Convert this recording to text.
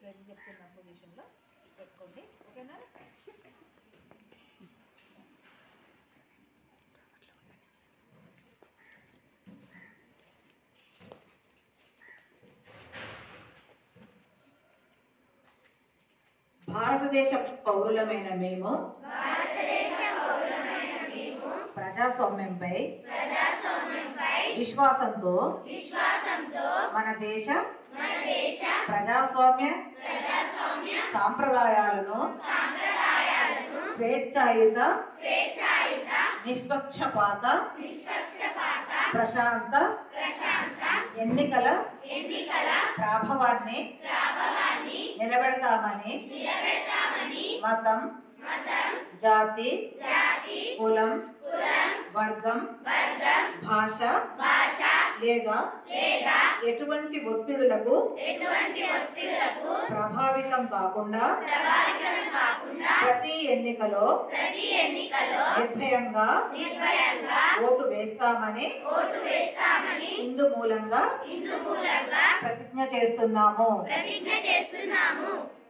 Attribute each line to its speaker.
Speaker 1: ready చెప్తున్న పొజిషన్లో పెట్టుకోండి ఓకేనా భారతదేశ పౌరులమైన మేము ప్రజాస్వామ్యంపై విశ్వాసంతో మన దేశ ప్రజాస్వామ్య సాంప్రదాయాలను స్వేచ్ఛాయుత నిష్పక్షపాత ప్రశాంత ఎన్నికల ప్రాభవాన్ని నిలబెడతామని మతం జాతి కులం వర్గం భాష లేదా ఎటువంటి ఒత్తిడులకు ప్రభావితం కాకుండా ప్రతి ఎన్నికలో నిర్భయంగా ఓటు వేస్తామని ఇందు మూలంగా ప్రతిజ్ఞ చేస్తున్నాము
Speaker 2: ప్రతిజ్ఞ చేస్తున్నాము